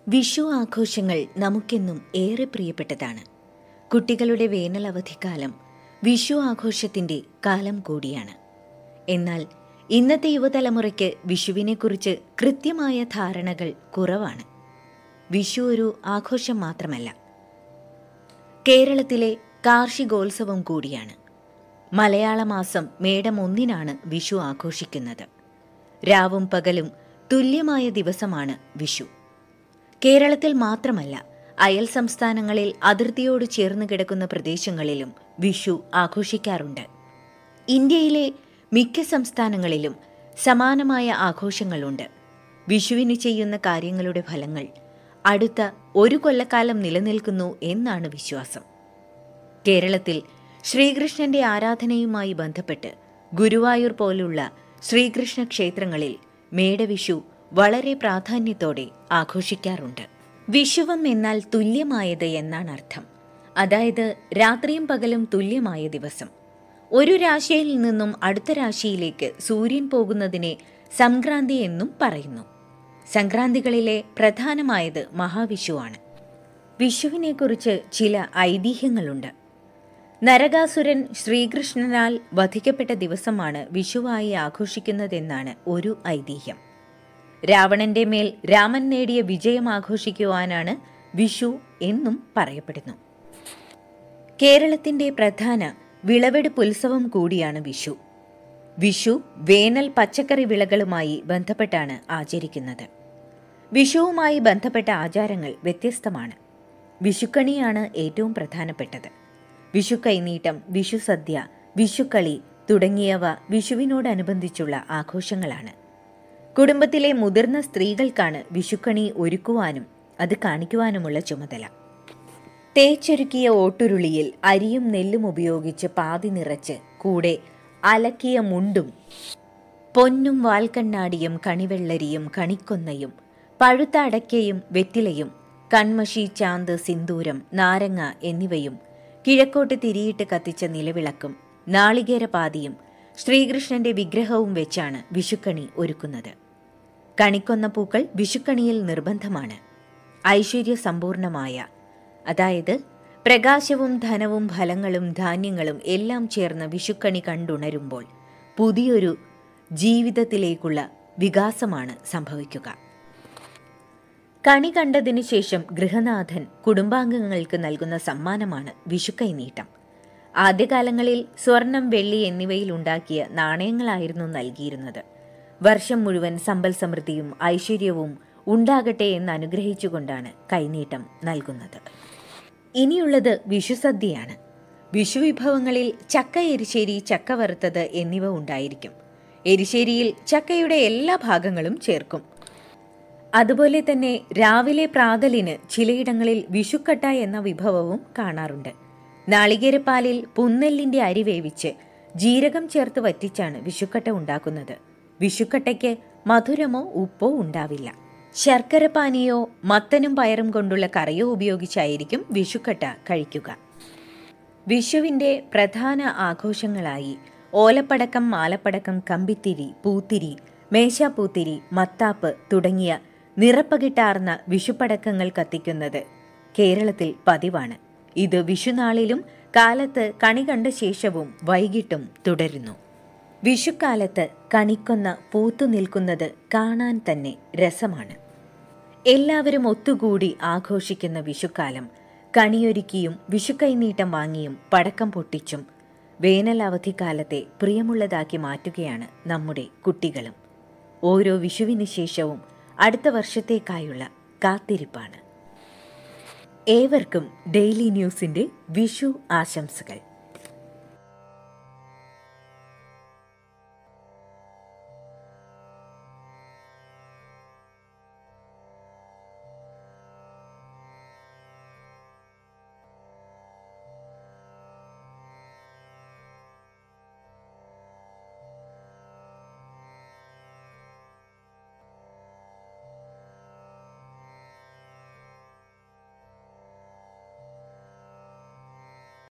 വിഷു ആഘോഷങ്ങൾ നമുക്കെന്നും ഏറെ പ്രിയപ്പെട്ടതാണ് കുട്ടികളുടെ വേനൽ അവധിക്കാലം വിഷു ആഘോഷത്തിന്റെ കാലം കൂടിയാണ് എന്നാൽ ഇന്നത്തെ യുവതലമുറയ്ക്ക് വിഷുവിനെക്കുറിച്ച് കൃത്യമായ ധാരണകൾ കുറവാണ് വിഷു ഒരു ആഘോഷം മാത്രമല്ല കേരളത്തിലെ കാർഷികോത്സവം കൂടിയാണ് മലയാള മാസം മേടം ഒന്നിനാണ് വിഷു ആഘോഷിക്കുന്നത് രാവും പകലും തുല്യമായ ദിവസമാണ് വിഷു കേരളത്തിൽ മാത്രമല്ല അയൽ സംസ്ഥാനങ്ങളിൽ അതിർത്തിയോട് ചേർന്ന് കിടക്കുന്ന പ്രദേശങ്ങളിലും വിഷു ആഘോഷിക്കാറുണ്ട് ഇന്ത്യയിലെ മിക്ക സംസ്ഥാനങ്ങളിലും സമാനമായ ആഘോഷങ്ങളുണ്ട് വിഷുവിന് ചെയ്യുന്ന കാര്യങ്ങളുടെ ഫലങ്ങൾ അടുത്ത ഒരു കൊല്ലക്കാലം നിലനിൽക്കുന്നു എന്നാണ് വിശ്വാസം കേരളത്തിൽ ശ്രീകൃഷ്ണന്റെ ആരാധനയുമായി ബന്ധപ്പെട്ട് ഗുരുവായൂർ പോലുള്ള ശ്രീകൃഷ്ണ ക്ഷേത്രങ്ങളിൽ മേടവിഷു വളരെ പ്രാധാന്യത്തോടെ ആഘോഷിക്കാറുണ്ട് വിഷുവം എന്നാൽ തുല്യമായത് എന്നാണ് അർത്ഥം അതായത് രാത്രിയും പകലും തുല്യമായ ദിവസം ഒരു രാശിയിൽ നിന്നും അടുത്ത രാശിയിലേക്ക് സൂര്യൻ പോകുന്നതിനെ സംക്രാന്തി എന്നും പറയുന്നു സംക്രാന്തികളിലെ പ്രധാനമായത് മഹാവിഷുവാണ് വിഷുവിനെക്കുറിച്ച് ചില ഐതിഹ്യങ്ങളുണ്ട് നരകാസുരൻ ശ്രീകൃഷ്ണനാൽ വധിക്കപ്പെട്ട ദിവസമാണ് വിഷുവായി ആഘോഷിക്കുന്നതെന്നാണ് ഒരു ഐതിഹ്യം രാവണന്റെ മേൽ രാമൻ നേടിയ വിജയം ആഘോഷിക്കുവാനാണ് വിഷു എന്നും പറയപ്പെടുന്നു കേരളത്തിന്റെ പ്രധാന വിളവെടുപ്പ് ഉത്സവം കൂടിയാണ് വിഷു വിഷു വേനൽ പച്ചക്കറി വിളകളുമായി ബന്ധപ്പെട്ടാണ് ആചരിക്കുന്നത് വിഷുവുമായി ബന്ധപ്പെട്ട ആചാരങ്ങൾ വ്യത്യസ്തമാണ് വിഷുക്കണിയാണ് ഏറ്റവും പ്രധാനപ്പെട്ടത് വിഷു കൈനീട്ടം വിഷു സദ്യ വിഷുക്കളി തുടങ്ങിയവ വിഷുവിനോടനുബന്ധിച്ചുള്ള ആഘോഷങ്ങളാണ് കുടുംബത്തിലെ മുതിർന്ന സ്ത്രീകൾക്കാണ് വിഷുക്കണി ഒരുക്കുവാനും അത് കാണിക്കുവാനുമുള്ള ചുമതല തേച്ചൊരുക്കിയ ഓട്ടുരുളിയിൽ അരിയും നെല്ലും ഉപയോഗിച്ച് പാതി നിറച്ച് കൂടെ അലക്കിയ മുണ്ടും പൊന്നും വാൽക്കണ്ണാടിയും കണിവെള്ളരിയും കണിക്കൊന്നയും പഴുത്ത അടയ്ക്കയും വെറ്റിലയും കൺമഷി ചാന്ത് സിന്ദൂരം നാരങ്ങ എന്നിവയും കിഴക്കോട്ട് തിരിയിട്ട് കത്തിച്ച നിലവിളക്കും നാളികേരപാതിയും ശ്രീകൃഷ്ണന്റെ വിഗ്രഹവും വെച്ചാണ് വിഷുക്കണി ഒരുക്കുന്നത് കണിക്കൊന്ന പൂക്കൾ വിഷുക്കണിയിൽ നിർബന്ധമാണ് ഐശ്വര്യ സമ്പൂർണമായ അതായത് പ്രകാശവും ധനവും ഫലങ്ങളും ധാന്യങ്ങളും എല്ലാം ചേർന്ന വിഷുക്കണി കണ്ടുണരുമ്പോൾ പുതിയൊരു ജീവിതത്തിലേക്കുള്ള വികാസമാണ് സംഭവിക്കുക കണി കണ്ടതിനു ശേഷം ഗൃഹനാഥൻ കുടുംബാംഗങ്ങൾക്ക് നൽകുന്ന സമ്മാനമാണ് വിഷുക്കൈനീട്ടം ആദ്യകാലങ്ങളിൽ സ്വർണം വെള്ളി എന്നിവയിൽ ഉണ്ടാക്കിയ നാണയങ്ങളായിരുന്നു നൽകിയിരുന്നത് വർഷം മുഴുവൻ സമ്പൽ സമൃദ്ധിയും ഐശ്വര്യവും ഉണ്ടാകട്ടെ എന്ന് അനുഗ്രഹിച്ചുകൊണ്ടാണ് കൈനീട്ടം നൽകുന്നത് ഇനിയുള്ളത് വിഷുസദ്യയാണ് വിഷു വിഭവങ്ങളിൽ ചക്ക എരിശ്ശേരി ചക്ക വറുത്തത് എന്നിവ ഉണ്ടായിരിക്കും എരിശ്ശേരിയിൽ ചക്കയുടെ എല്ലാ ഭാഗങ്ങളും ചേർക്കും അതുപോലെ തന്നെ രാവിലെ പ്രാതലിന് ചിലയിടങ്ങളിൽ വിഷുക്കട്ട എന്ന വിഭവവും കാണാറുണ്ട് നാളികേരപ്പാലിൽ പുന്നെല്ലിന്റെ അരി വേവിച്ച് ജീരകം ചേർത്ത് വറ്റിച്ചാണ് വിഷുക്കട്ട ഉണ്ടാക്കുന്നത് വിഷുക്കട്ടയ്ക്ക് മധുരമോ ഉപ്പോ ഉണ്ടാവില്ല ശർക്കര പാനിയോ മത്തനും പയറും കൊണ്ടുള്ള കറിയോ ഉപയോഗിച്ചായിരിക്കും വിഷുക്കട്ട കഴിക്കുക വിഷുവിന്റെ പ്രധാന ആഘോഷങ്ങളായി ഓലപ്പടക്കം മാലപ്പടക്കം കമ്പിത്തിരി പൂത്തിരി മേശാപ്പൂത്തിരി മത്താപ്പ് തുടങ്ങിയ നിറപ്പകിട്ടാർന്ന വിഷുപ്പടക്കങ്ങൾ കത്തിക്കുന്നത് കേരളത്തിൽ പതിവാണ് ഇത് വിഷുനാളിലും കാലത്ത് കണി കണ്ട ശേഷവും വൈകിട്ടും തുടരുന്നു വിഷുക്കാലത്ത് കണിക്കൊന്ന പൂത്തു നിൽക്കുന്നത് കാണാൻ തന്നെ രസമാണ് എല്ലാവരും ഒത്തുകൂടി ആഘോഷിക്കുന്ന വിഷുക്കാലം കണിയൊരുക്കിയും വിഷുക്കൈനീട്ടം വാങ്ങിയും പടക്കം പൊട്ടിച്ചും വേനൽ അവധിക്കാലത്തെ പ്രിയമുള്ളതാക്കി മാറ്റുകയാണ് നമ്മുടെ കുട്ടികളും ഓരോ വിഷുവിന് ശേഷവും അടുത്ത വർഷത്തേക്കായുള്ള കാത്തിരിപ്പാണ് ഏവർക്കും ഡെയിലി ന്യൂസിന്റെ വിഷു ആശംസകൾ